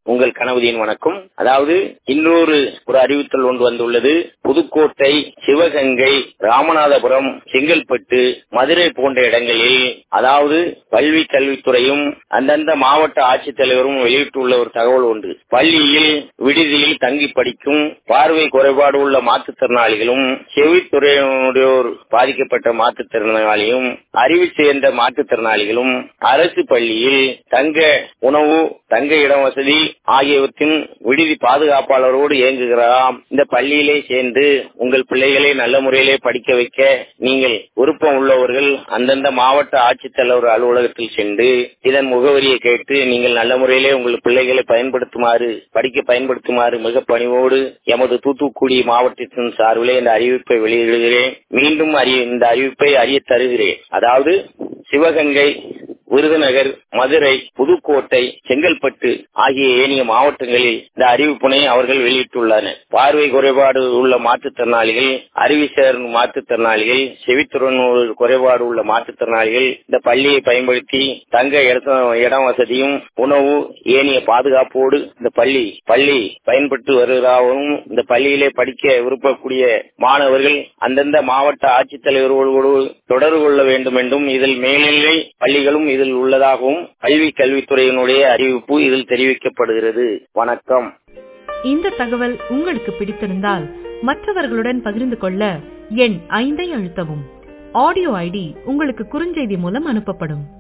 உங்கள் கணவதியின் வணக்கம் அதாவது இன்னொரு ஒரு அறிவித்தல் ஒன்று வந்துள்ளது புதுக்கோட்டை சிவகங்கை ராமநாதபுரம் செங்கல்பட்டு மதுரை போன்ற இடங்களில் அதாவது பல்வி கல்வித்துறையும் அந்தந்த மாவட்ட ஆட்சித்தலைவரும் வெளியிட்டுள்ள ஒரு தகவல் ஒன்று பள்ளியில் விடுதியில் தங்கி படிக்கும் பார்வை குறைபாடு உள்ள மாற்றுத்திறனாளிகளும் செவித்துறையினோர் பாதிக்கப்பட்ட மாற்றுத்திறனாளியும் அறிவு சேர்ந்த மாற்றுத்திறனாளிகளும் அரசு பள்ளியில் தங்க உணவு தங்க இடம் வசதி ஆகியவற்றின் விடுதி பாதுகாப்பாளரோடு இயங்குகிறாராம் இந்த பள்ளியிலே சேர்ந்து உங்கள் பிள்ளைகளை நல்ல முறையிலே படிக்க வைக்க நீங்கள் விருப்பம் உள்ளவர்கள் அந்தந்த மாவட்ட ஆட்சித்தலைவர் அலுவலகத்தில் சென்று இதன் முகவரியை கேட்டு நீங்கள் நல்ல முறையிலே உங்கள் பிள்ளைகளை பயன்படுத்துமாறு படிக்க பயன்படுத்துமாறு மிக பணிவோடு எமது தூத்துக்குடி மாவட்டத்தின் சார்பிலே இந்த அறிவிப்பை வெளியிடுகிறேன் மீண்டும் அறிய இந்த அறிவிப்பை அறிய தருகிறேன் அதாவது சிவகங்கை விருதுநகர் மதுரை புதுக்கோட்டை செங்கல்பட்டு ஆகிய ஏனைய மாவட்டங்களில் இந்த அறிவிப்பினை அவர்கள் வெளியிட்டுள்ளனர் பார்வை குறைபாடு உள்ள மாற்றுத்திறனாளிகள் அறிவிசேர் மாற்றுத்திறனாளிகள் செவித்துறன் குறைபாடு உள்ள மாற்றுத்திறனாளிகள் இந்த பள்ளியை பயன்படுத்தி தங்க இடம் வசதியும் உணவு ஏனைய பாதுகாப்போடு இந்த பள்ளி பள்ளி பயன்பட்டு வருவதாகவும் இந்த பள்ளியிலே படிக்க விருப்பக்கூடிய மாணவர்கள் அந்தந்த மாவட்ட ஆட்சித்தலைவர்களோடு தொடர்பு கொள்ள வேண்டும் என்றும் இதில் மேல்நிலை பள்ளிகளும் இதில் உள்ளதாகவும் கல்வி கல்வித்துறையினுடைய அறிவிப்பு இதில் தெரிவிக்கப்படுகிறது வணக்கம் இந்த தகவல் உங்களுக்கு பிடித்திருந்தால் மற்றவர்களுடன் பகிர்ந்து கொள்ள எண் ஐந்தை அழுத்தவும் ஆடியோ ஐடி உங்களுக்கு குறுஞ்செய்தி மூலம் அனுப்பப்படும்